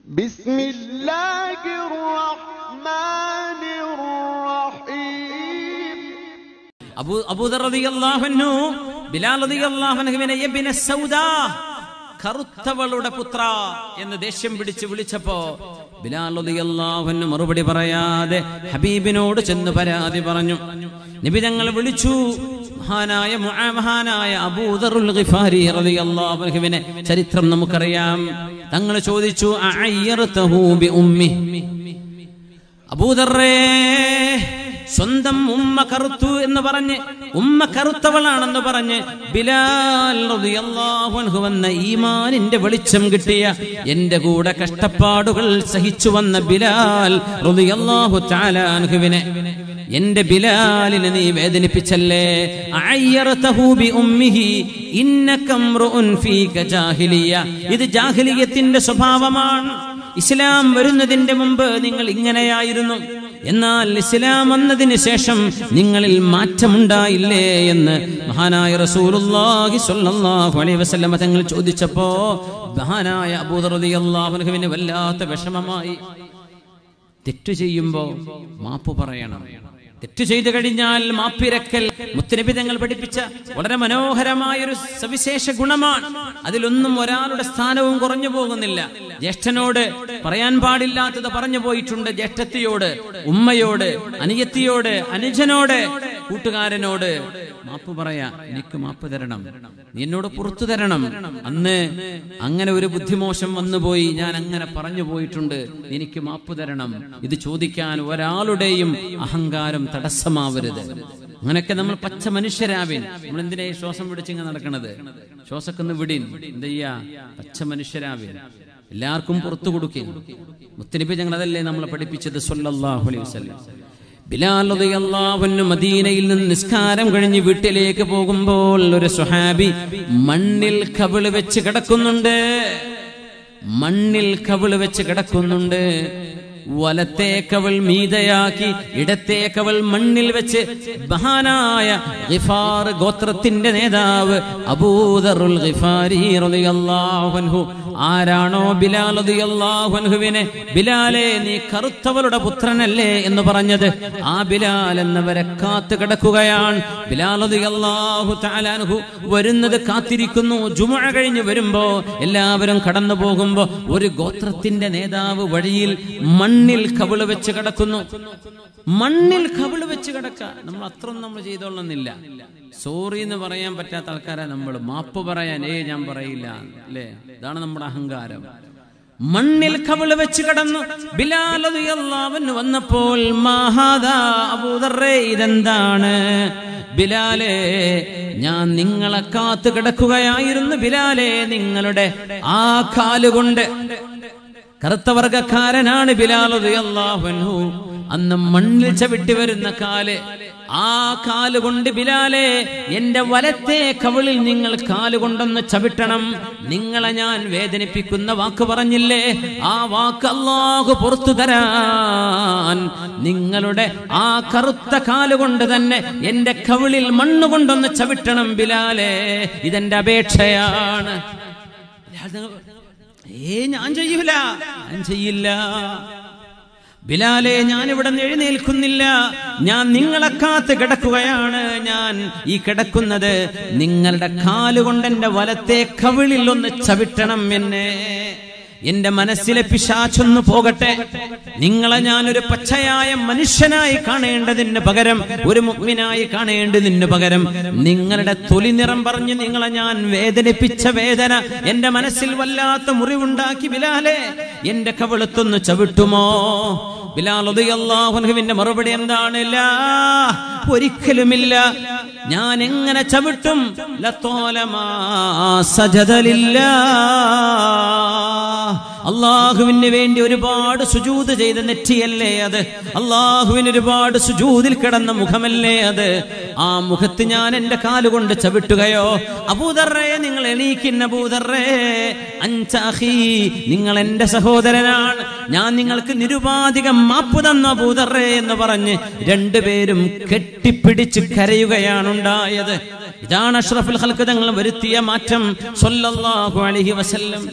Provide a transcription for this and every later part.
بسم الله الرحمن الرحيم അബൂ അബൂദർ റളിയല്ലാഹു അൻഹു ബിലാൽ റളിയല്ലാഹു അൻഹുവിനെ യബ്ന സൗദാ കറുത്തവളുടെ പുത്ര എന്ന് ദേഷ്യം പിടിച്ച് വിളിച്ചപ്പോ ബിലാൽ റളിയല്ലാഹു അൻഹു മറുപടി പറയാതെ ഹബീബിനോട് ചെന്ന് പരാതി പറഞ്ഞു നബി തങ്ങൾ വിളിച്ചു മഹാനായ മുആ- മഹാനായ അബൂദറുൽ ഗിഫാരി റളിയല്ലാഹു അൻഹുവിനെ ചരിത്രം നമുക്കറിയാം തങ്ങൾ ചോദിച്ചു അഅയ്യർതഹു ബി ഉമ്മി അബൂദറേ സ്വന്തം ഉമ്മ കറുത്തു എന്ന് പറഞ്ഞ് ഉമ്മ കറുത്തവളാണെന്ന് പറഞ്ഞ് ബിലാൽ റളിയല്ലാഹു അൻഹു വന്ന ഈമാനിന്റെ വെളിച്ചം കിട്ടിയ എന്റെ കൂടെ കഷ്ടപ്പാടുകൾ സഹിച്ചു വന്ന ബിലാൽ റളിയല്ലാഹു തആല അൻഹുവിനെ എന്റെ ബിലാലിനെ നീ വേദനിപ്പിച്ചല്ലേ അയ്യർതഹു ബി ഉമ്മിഹി ഇന്നക ഇംറുഉൻ ഫീക ജാഹിലിയ ഇത് ജാഹിലിയത്തിന്റെ സ്വഭാവമാണ് ഇസ്ലാം വരുന്നതിന്റെ മുമ്പ് നിങ്ങൾ ഇങ്ങനെയായിരുന്നു എന്നാൽ ഇസ്ലാം വന്നതിന് ശേഷം നിങ്ങളിൽ മാറ്റമുണ്ടായില്ലേ എന്ന് മഹാനായ റസൂലുള്ളാഹി സ്വല്ലല്ലാഹു അലൈഹി വസല്ലമ തങ്ങൾ ചോദിച്ചപ്പോ മഹാനായ അബൂദർ റളിയല്ലാഹു അൻഹുവിന് വല്ലാത്ത വിഷമമായി തെറ്റു ചെയ്യുമ്പോ മാപ്പ് പറയണം തെറ്റു ചെയ്തു കഴിഞ്ഞാൽ മാപ്പിരക്കൽ മുത്തനബി തങ്ങൾ പഠിപ്പിച്ച വളരെ മനോഹരമായ ഒരു സവിശേഷ ഗുണമാണ് അതിലൊന്നും ഒരാളുടെ സ്ഥാനവും കുറഞ്ഞു പോകുന്നില്ല ജ്യേഷ്ഠനോട് പറയാൻ പാടില്ലാത്തത് പറഞ്ഞു പോയിട്ടുണ്ട് ജ്യേഷ്ഠത്തിയോട് ഉമ്മയോട് അനിയത്തിയോട് അനുജനോട് കൂട്ടുകാരനോട് മാപ്പ് പറയാ എനിക്ക് മാപ്പ് തരണം നീ എന്നോട് പുറത്തു തരണം അന്ന് അങ്ങനെ ഒരു ബുദ്ധിമോശം വന്നുപോയി ഞാൻ അങ്ങനെ പറഞ്ഞു പോയിട്ടുണ്ട് എനിക്ക് മാപ്പ് തരണം ഇത് ചോദിക്കാൻ ഒരാളുടെയും അഹങ്കാരം തടസ്സമാവരുത് അങ്ങനെയൊക്കെ നമ്മൾ പച്ച മനുഷ്യരാവിൻ നമ്മൾ എന്തിനാ ഈ ശ്വാസം പിടിച്ചിങ്ങനെ നടക്കണത് ശ്വാസക്കൊന്ന് വിടിൻ എന്തെയ്യാ പച്ച മനുഷ്യരാവിൻ എല്ലാവർക്കും പുറത്തു കൊടുക്കും മുത്തലിപ്പി ഞങ്ങൾ അതല്ലേ നമ്മളെ പഠിപ്പിച്ചത് സല്ലല്ലാഹു അലൈഹി വസല്ലം ബിലാൽ റളിയല്ലാഹു അൻഹു മദീനയിൽ നിന്ന് നിസ്കാരം കഴിഞ്ഞ് വീട്ടിലേക്ക് പോകുമ്പോൾ ഒരു സുഹാബി മണ്ണിൽ കവിള് വെച്ച് കിടക്കുന്നുണ്ട് മണ്ണിൽ കവിള് വെച്ച് കിടക്കുന്നുണ്ട് വലത്തേക്കവൾ മീതയാക്കി ഇടത്തേക്കവൾ മണ്ണിൽ വെച്ച് മഹാനായ ഗിഫാർ ഗോത്രത്തിന്റെ നേതാവ് അബൂദറുൽ ഗിഫാരി റളിയല്ലാഹു അൻഹു ആരാണോ ബിലാൽ റളിയല്ലാഹു അൻഹുവിനെ ബിലാലെ നീ കറുത്തവളുടെ പുത്രനല്ലേ എന്ന് പറഞ്ഞത് ആ ബിലാൽ എന്നവരെ കാത്തു കിടക്കുകയാണ് ബിലാൽ റളിയല്ലാഹു തആല അൻഹു വരുന്നത് കാത്തിരിക്കുന്നു ജുമുഅ കഴിഞ്ഞ് വരുമ്പോ എല്ലാവരും കടന്നു പോകുമ്പോ ഒരു ഗോത്രത്തിന്റെ നേതാവ് വഴിയിൽ മണ്ണിൽ കവിള് വെച്ച് കിടക്കുന്നു മണ്ണിൽ കവിള് വെച്ച് കിടക്ക നമ്മൾ അത്രയൊന്നും നമ്മൾ ചെയ്തോളുന്നില്ല സോറി എന്ന് പറയാൻ പറ്റാത്ത ആൾക്കാരാ നമ്മൾ മാപ്പ് പറയാൻ ഏ ഞാൻ പറയില്ല അല്ലേ ഇതാണ് നമ്മുടെ അഹങ്കാരം മണ്ണിൽ കവിള് വെച്ച് കിടന്നു ബിലാൽ റളിയല്ലാഹു വന്നപ്പോൾ മഹാദാ അബൂദറേ ഇതെന്താണ് ബിലാലെ ഞാൻ നിങ്ങളെ കാത്തു കിടക്കുകയായിരുന്നു ബിലാലെ നിങ്ങളുടെ ആ കാലുകൊണ്ട് കറുത്ത വർഗക്കാരനാണ് ബിലാൽ റളിയല്ലാഹു അൻഹു അന്ന് മണ്ണിൽ ചവിട്ടി വരുന്ന കാല് ആ കാല് കൊണ്ട് ബിലാലെ എന്റെ വലത്തെ കവിളിൽ നിങ്ങൾ കാലുകൊണ്ടൊന്ന് ചവിട്ടണം നിങ്ങളെ ഞാൻ വേദനിപ്പിക്കുന്ന വാക്ക് പറഞ്ഞില്ലേ ആ വാക്ക് അല്ലാഹു പുറത്തു തരാൻ നിങ്ങളുടെ ആ കറുത്ത കാലുകൊണ്ട് തന്നെ എന്റെ കവിളിൽ മണ്ണുകൊണ്ടൊന്ന് ചവിട്ടണം ബിലാലെ ഇതെന്റെ അപേക്ഷയാണ് ബിലാൽ നിങ്ങൾ ഏ ഞാൻ ചെയ്യൂല ഞാൻ ചെയ്യില്ല ബിലാലെ ഞാൻ ഇവിടെ നിന്ന് എഴുന്നേൽക്കുന്നില്ല ഞാൻ നിങ്ങളെ കാത്ത് കിടക്കുകയാണ് ഞാൻ ഈ കിടക്കുന്നത് നിങ്ങളുടെ കാലുകൊണ്ട് എന്റെ വലത്തെ കവിളിൽ ഒന്ന് ചവിട്ടണം എന്നെ എന്റെ മനസ്സിലെ പിശാച്ചൊന്നു പോകട്ടെ നിങ്ങളെ ഞാനൊരു പച്ചയായ മനുഷ്യനായി കാണേണ്ടതിന് പകരം ഒരു മുഗ്മിനായി കാണേണ്ടതിന് പകരം നിങ്ങളുടെ തൊലി നിറം പറഞ്ഞ് നിങ്ങളെ ഞാൻ വേദനിപ്പിച്ച വേദന എന്റെ മനസ്സിൽ വല്ലാത്ത മുറിവുണ്ടാക്കി ബിലാലെ എന്റെ കവിളത്തൊന്ന് ചവിട്ടുമോ ബിലാൽ അള്ളാഹുവിന്റെ മറുപടി എന്താണ് ലാ ഒരിക്കലുമില്ല ഞാൻ എങ്ങനെ ചവിട്ടും ലത്തോലമാ സജദലില്ലാ അള്ളാഹുവിന് വേണ്ടി ഒരുപാട് സുജൂത് ചെയ്ത നെറ്റിയല്ലേ അത് അള്ളാഹുവിന് ഒരുപാട് സുജൂതിൽ കിടന്ന മുഖമല്ലേ അത് ആ മുഖത്ത് ഞാൻ എന്റെ കാലുകൊണ്ട് ചവിട്ടുകയോ അബൂദറേ നിങ്ങൾ എണീക്കുന്ന അബൂദറേ അഞ്ചാഹി നിങ്ങൾ എന്റെ സഹോദരനാണ് ഞാൻ നിങ്ങൾക്ക് നിരുപാധികം മാപ്പ് തന്ന അബൂദറേ എന്ന് പറഞ്ഞ് രണ്ടുപേരും കെട്ടിപ്പിടിച്ച് കരയുകയാണ് ഉണ്ടായത് ഇതാണ് അഷ്റഫുൽ ഹൽക്ക് തങ്ങൾ വരുത്തിയ മാറ്റം സല്ലല്ലാഹു അലൈഹി വസല്ലം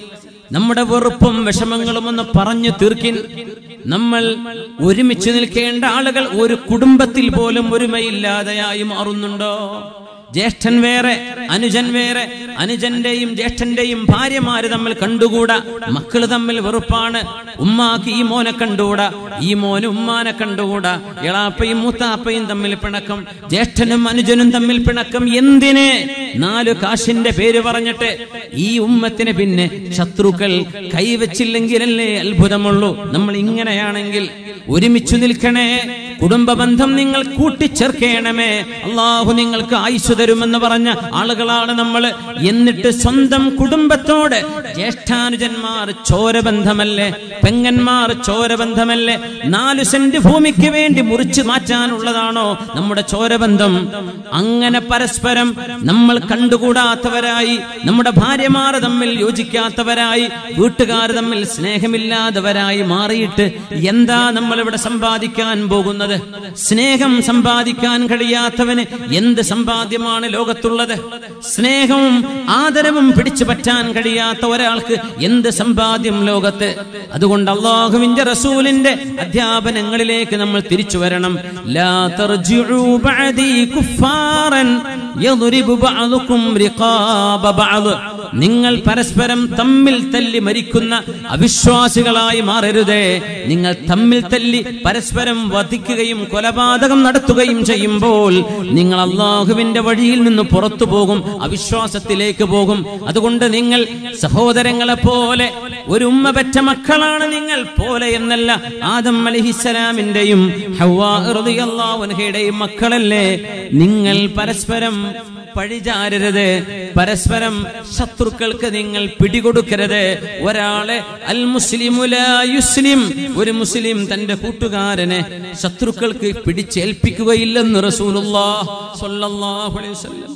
നമ്മുടെ വെറുപ്പും വിഷമങ്ങളും ഒന്ന് പറഞ്ഞു തീർക്കിൻ നമ്മൾ ഒരുമിച്ച് നിൽക്കേണ്ട ആളുകൾ ഒരു കുടുംബത്തിൽ പോലും ഒരുമയില്ലാതെയായി മാറുന്നുണ്ടോ ജ്യേഷ്ഠൻ വേറെ അനുജൻ വേറെ അനുജന്റെയും ജ്യേഷ്ഠന്റെയും ഭാര്യമാര് തമ്മിൽ കണ്ടുകൂടാ മക്കള് തമ്മിൽ വെറുപ്പാണ് ഉമ്മാക്ക് ഈ മോനെ കണ്ടുകൂടാ ഈ മോന് ഉമ്മാനെ കണ്ടുകൂടാ ഇളാപ്പയും മൂത്താപ്പയും തമ്മിൽ പിണക്കം ജ്യേഷ്ഠനും അനുജനും തമ്മിൽ പിണക്കം എന്തിന് നാലു കാശിന്റെ പേര് പറഞ്ഞിട്ട് ഈ ഉമ്മത്തിന് പിന്നെ ശത്രുക്കൾ കൈവച്ചില്ലെങ്കിലല്ലേ അത്ഭുതമുള്ളൂ നമ്മൾ ഇങ്ങനെയാണെങ്കിൽ ഒരുമിച്ചു നിൽക്കണേ കുടുംബ ബന്ധം നിങ്ങൾ കൂട്ടിച്ചേർക്കണമേ അള്ളാഹു നിങ്ങൾക്ക് ആയുസ് തരുമെന്ന് പറഞ്ഞ ആളുകളാണ് നമ്മൾ എന്നിട്ട് സ്വന്തം കുടുംബത്തോട് ജ്യേഷ്ഠാനുജന്മാർ ചോരബന്ധമല്ലേ പെങ്ങന്മാർ ചോരബന്ധമല്ലേ നാലു സെന്റ് ഭൂമിക്ക് വേണ്ടി മുറിച്ചു മാറ്റാനുള്ളതാണോ നമ്മുടെ ചോരബന്ധം അങ്ങനെ പരസ്പരം നമ്മൾ കണ്ടുകൂടാത്തവരായി നമ്മുടെ ഭാര്യമാർ തമ്മിൽ യോജിക്കാത്തവരായി വീട്ടുകാർ തമ്മിൽ സ്നേഹമില്ലാത്തവരായി മാറിയിട്ട് എന്താ നമ്മൾ ഇവിടെ സമ്പാദിക്കാൻ പോകുന്നത് സ്നേഹം സമ്പാദിക്കാൻ കഴിയാത്തവന് എന്ത് സമ്പാദ്യമാണ് ലോകത്തുള്ളത് സ്നേഹവും ആദരവും പിടിച്ചു പറ്റാൻ കഴിയാത്ത ഒരാൾക്ക് എന്ത് സമ്പാദ്യം ലോകത്ത് അതുകൊണ്ട് അള്ളാഹുവിന്റെ റസൂലിന്റെ അധ്യാപനങ്ങളിലേക്ക് നമ്മൾ തിരിച്ചു വരണം ലാ തർജിഉ ബഅദി കുഫാറൻ യദ്രിബു ബഅദുകും റിഖാബ ബഅദ് നിങ്ങൾ പരസ്പരം തമ്മിൽ തല്ലി മരിക്കുന്ന അവിശ്വാസികളായി മാറരുതേ നിങ്ങൾ തമ്മിൽ തല്ലി പരസ്പരം വധിക്കുകയും കൊലപാതകം നടത്തുകയും ചെയ്യുമ്പോൾ നിങ്ങൾ അള്ളാഹുവിന്റെ വഴിയിൽ നിന്ന് പുറത്തു പോകും അവിശ്വാസത്തിലേക്ക് പോകും അതുകൊണ്ട് നിങ്ങൾ സഹോദരങ്ങളെ പോലെ ഒരു ഉമ്മ പെറ്റ മക്കളാണ് നിങ്ങൾ പോലെ എന്നല്ല ആദം അലഹിസലാമിന്റെയും ഹവാറുടെയും മക്കളല്ലേ നിങ്ങൾ പരസ്പരം പഴിചാരരുത് പരസ്പരം ശത്രുക്കൾക്ക് നിങ്ങൾ പിടികൊടുക്കരുത് ഒരാളെ അൽ മുസ്ലിമുല യുസ്ലിം ഒരു മുസ്ലിം തന്റെ കൂട്ടുകാരനെ ശത്രുക്കൾക്ക് പിടിച്ചേൽപ്പിക്കുകയില്ലെന്ന് റസൂലുള്ളാഹ് സ്വല്ലല്ലാഹു അലൈഹി വസല്ലം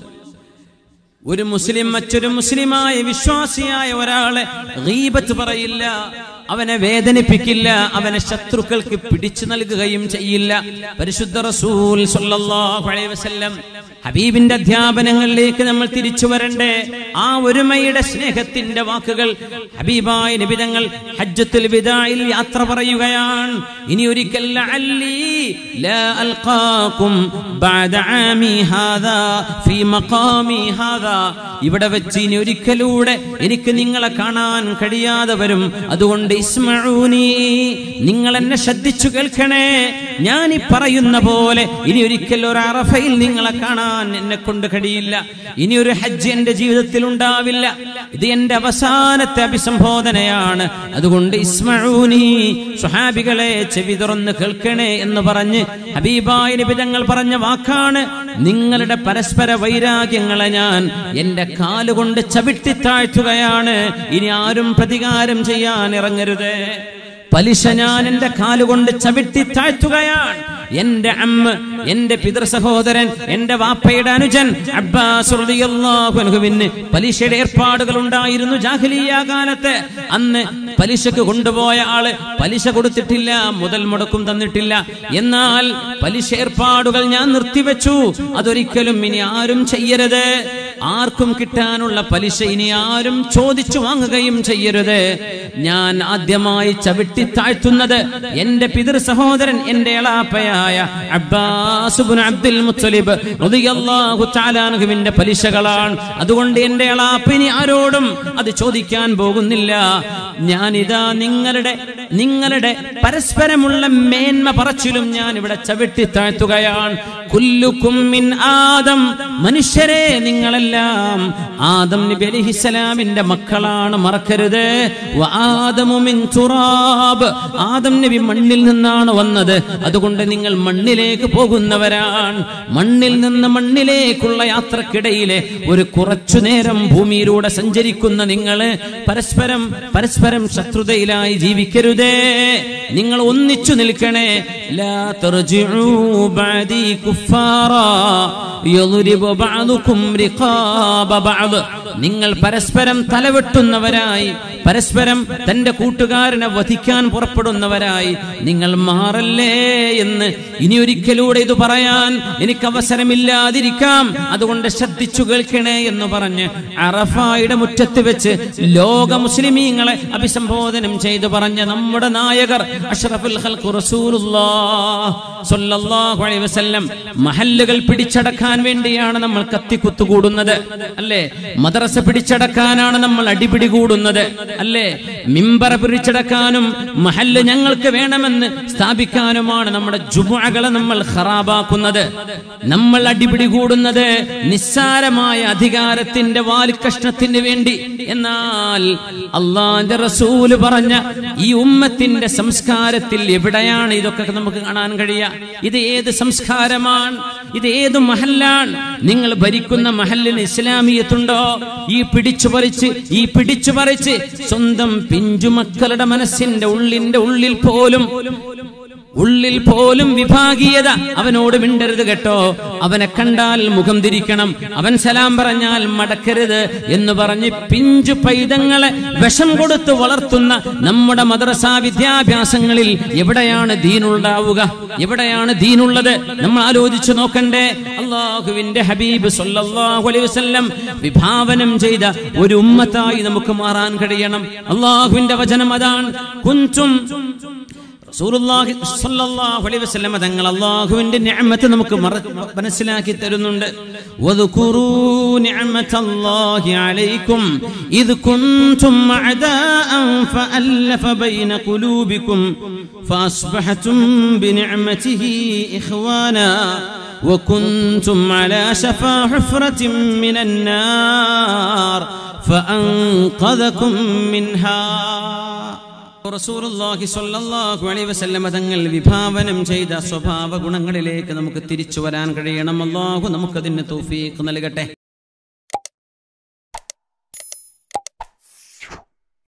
ഒരു മുസ്ലിം മറ്റൊരു മുസ്ലിമായ വിശ്വാസിയായ ഒരാളെ ഗീബത്ത് പറയില്ല അവനെ വേദനിപ്പിക്കില്ല അവനെ ശത്രുക്കൾക്ക് പിടിച്ചു നൽകുകയും ചെയ്യില്ല പരിശുദ്ധ റസൂൽ സല്ലല്ലാഹു അലൈഹി വസല്ലം ഹബീബിന്റെ അധ്യാപനങ്ങളിലേക്ക് നമ്മൾ തിരിച്ചു വരണ്ടേ ആ ഒരുമയുടെ സ്നേഹത്തിന്റെ വാക്കുകൾ ഹബീബായ നിബിതങ്ങൾ ഹജ്ജത്തുൽ വിദായിൽ യാത്ര പറയുകയാണ് ഇനി ഒരിക്കൽ ലഅല്ലി ലാ അൽഖാകും ബഅദ ആമി ഹാദാ ഫീ മഖാമി ഹാദാ ഇവിടെ വെച്ച് ഇനി ഒരിക്കലൂടെ എനിക്ക് നിങ്ങളെ കാണാൻ കഴിയാതെ വരും അതുകൊണ്ട് ഇസ്മഊനി നിങ്ങൾ എന്നെ ശ്രദ്ധിച്ചു കേൾക്കണേ ഞാൻ ഈ പറയുന്ന പോലെ ഇനി ഒരിക്കൽ ഒരു അറഫയിൽ നിങ്ങളെ കാണാൻ എന്നെ കൊണ്ട് കഴിയില്ല ഇനി ഒരു ഹജ്ജ് എന്റെ ജീവിതത്തിൽ ഉണ്ടാവില്ല ഇത് എന്റെ അവസാനത്തെ അഭിസംബോധനയാണ് അതുകൊണ്ട് ഇസ്മഊനി സുഹാബികളെ ചെവി തുറന്ന് കേൾക്കണേ എന്ന് പറഞ്ഞ് ഹബീബായ നിബിതങ്ങൾ പറഞ്ഞ വാക്കാണ് നിങ്ങളുടെ പരസ്പര വൈരാഗ്യങ്ങളെ ഞാൻ എന്റെ കാലുകൊണ്ട് ചവിട്ടി താഴ്ത്തുകയാണ് ഇനി ആരും പ്രതികാരം ചെയ്യാൻ ഇറങ്ങരുത് പലിശ ഞാൻ എന്റെ കാലുകൊണ്ട് ചവിട്ടി താഴ്ത്തുകയാണ് എന്റെ അമ്മ എന്റെ പിതൃ സഹോദരൻ എന്റെ വാപ്പയുടെ അനുജൻ അബ്ബാസ് റളിയല്ലാഹു അൻഹുവിന് പലിശയുടെ ഏർപ്പാടുകൾ ഉണ്ടായിരുന്നു ജാഹലിയ കാലത്ത് അന്ന് പലിശക്ക് കൊണ്ടുപോയ ആള് പലിശ കൊടുത്തിട്ടില്ല മുതൽ മുടക്കും തന്നിട്ടില്ല എന്നാൽ പലിശ ഏർപ്പാടുകൾ ഞാൻ നിർത്തിവെച്ചു അതൊരിക്കലും ഇനി ആരും ചെയ്യരുത് ആർക്കും കിട്ടാനുള്ള പലിശ ഇനി ആരും ചോദിച്ചു വാങ്ങുകയും ചെയ്യരുത് ഞാൻ ആദ്യമായി ചവിട്ടി താഴ്ത്തുന്നത് എന്റെ പിതൃ സഹോദരൻ എന്റെ എളാപ്പയായ അബ്ബാസ് ഇബ്നു അബ്ദുൽ മുത്തലിബ് റളിയല്ലാഹു തആല അൻഹുവിന്റെ പലിശകളാണ് അതുകൊണ്ട് എന്റെ എളാപ്പ ഇനി ആരോടും അത് ചോദിക്കാൻ പോകുന്നില്ല ഞാനിതാ നിങ്ങളുടെ നിങ്ങളുടെ പരസ്പരമുള്ള മേന്മ പറച്ചിലും ഞാൻ ഇവിടെ ചവിട്ടി താഴ്ത്തുകയാണ് കുല്ലുക്കും മിൻ ആദം മനുഷ്യരെ നിങ്ങളെല്ലാം ആദം നബി അലിഹിസലാമിന്റെ മക്കളാണ് മറക്കരുത് വ ആദമു മിൻ തുറാബ് ആദം നബി മണ്ണിൽ നിന്നാണ് വന്നത് അതുകൊണ്ട് നിങ്ങൾ മണ്ണിലേക്ക് പോകുന്നവരാണ് മണ്ണിൽ നിന്ന് മണ്ണിലേക്കുള്ള യാത്രക്കിടയിലെ ഒരു കുറച്ചു നേരം ഭൂമിയിലൂടെ സഞ്ചരിക്കുന്ന നിങ്ങൾ പരസ്പരം പരസ്പരം ശത്രുതയിലായി ജീവിക്കരുതേ നിങ്ങൾ ഒന്നിച്ചു നിൽക്കണേ ലാ തർജിഉ ബഅദി കുഫാറാ യദ്രിബു ബഅദുകും റിഖാബ ബഅദ് നിങ്ങൾ പരസ്പരം തലവെട്ടുന്നവരായി പരസ്പരം തന്റെ കൂട്ടുകാരനെ വധിക്കാൻ പുറപ്പെടുന്നവരായി നിങ്ങൾ മാറല്ലേ എന്ന് ഇനി ഒരിക്കലൂടെ ഇത് പറയാൻ എനിക്ക് അവസരമില്ലാതിരിക്കാം അതുകൊണ്ട് ശ്രദ്ധിച്ചു കേൾക്കണേ എന്ന് പറഞ്ഞ് അറഫായുടെ മുറ്റത്ത് വെച്ച് ലോക മുസ്ലിമീങ്ങളെ അഭിസംബോധനം ചെയ്ത് പറഞ്ഞ നമ്മുടെ നായകർ അഷ്റഫുൽ ഖൽഖ് റസൂലുള്ളാഹ് സ്വല്ലല്ലാഹു അലൈഹി വസല്ലം മഹല്ലുകൾ പിടിച്ചടക്കാൻ വേണ്ടിയാണ് നമ്മൾ കത്തിക്കുത്തു കൂടുന്നത് അല്ലേ മദ്രസ പിടിച്ചടക്കാനാണ് നമ്മൾ അടിപിടി കൂടുന്നത് അല്ലേ മിമ്പറ പിടിച്ചടക്കാനും മഹല്ല് ഞങ്ങൾക്ക് വേണമെന്ന് സ്ഥാപിക്കാനുമാണ് നമ്മുടെ ജുമുഅകളെ നമ്മൾ ഖറാബാക്കുന്നത് നമ്മൾ അടിപിടി കൂടുന്നത് നിസ്സാരമായ അധികാരത്തിന്റെ വാലിക്കഷ്ണത്തിന് വേണ്ടി എന്നാൽ അള്ളാന്റെ റസൂല് പറഞ്ഞ ഈ ഉമ്മത്തിന്റെ സംസ്കാരത്തിൽ എവിടെയാണ് ഇതൊക്കെ നമുക്ക് കാണാൻ കഴിയുക ഇത് ഏത് സംസ്കാരമാണ് ഇത് ഏത് മഹല്ലാണ് നിങ്ങൾ ഭരിക്കുന്ന മഹല്ലിന് ഇസ്ലാമിയത്തുണ്ടോ ഈ പിടിച്ചു പറിച്ച് ഈ പിടിച്ചു പറിച്ച് സ്വന്തം പിഞ്ചുമക്കളുടെ മനസ്സിന്റെ ഉള്ളിന്റെ ഉള്ളിൽ പോലും ഉള്ളിൽ പോലും വിഭാഗീയത അവനോട് മിണ്ടരുത് കേട്ടോ അവനെ കണ്ടാൽ മുഖം തിരിക്കണം അവൻ സലാം പറഞ്ഞാൽ മടക്കരുത് എന്ന് പറഞ്ഞ് പിഞ്ചു പൈതങ്ങളെ വിഷം കൊടുത്ത് വളർത്തുന്ന നമ്മുടെ മദ്രസാ വിദ്യാഭ്യാസങ്ങളിൽ എവിടെയാണ് ദീനുണ്ടാവുക എവിടെയാണ് ദീനുള്ളത് നമ്മൾ ആലോചിച്ചു നോക്കണ്ടേ അള്ളാഹുവിന്റെ ഹബീബ് സല്ലല്ലാഹു അലൈഹി വസല്ലം വിഭാവനം ചെയ്ത ഒരു ഉമ്മത്തായി നമുക്ക് മാറാൻ കഴിയണം അള്ളാഹുവിന്റെ വചനം അതാണ് കുഞ്ചും റസൂലുള്ളാഹി സ്വല്ലല്ലാഹു അലൈഹി വസല്ലം തങ്ങൾ അല്ലാഹുവിന്റെ നിഅമത്ത് നമുക്ക് മറ- മനസ്സിലാക്കി തരുന്നുണ്ട് വദ്കുറൂ നിഅമത്തല്ലാഹി അലൈക്കും ഇദ് കുൻതും അഅദാഅൻ ഫഅല്ലഫ ബൈന ഖുലൂബിക്കും ഫഅസ്ബഹതും ബിനിഅമതിഹി ഇഖ്വാനാ وكنتم على شفا حفرة من النار فأنقذكم منها റസൂലുള്ളാഹി സ്വല്ലല്ലാഹു അലൈഹി വസല്ലമ തങ്ങൾ വിഭാവനം ചെയ്ത സ്വഭാവ ഗുണങ്ങളിലേക്ക് നമുക്ക് തിരിച്ചു വരാൻ കഴിയണം അല്ലാഹു നമുക്കതിന് തൗഫീഖ് നൽകട്ടെ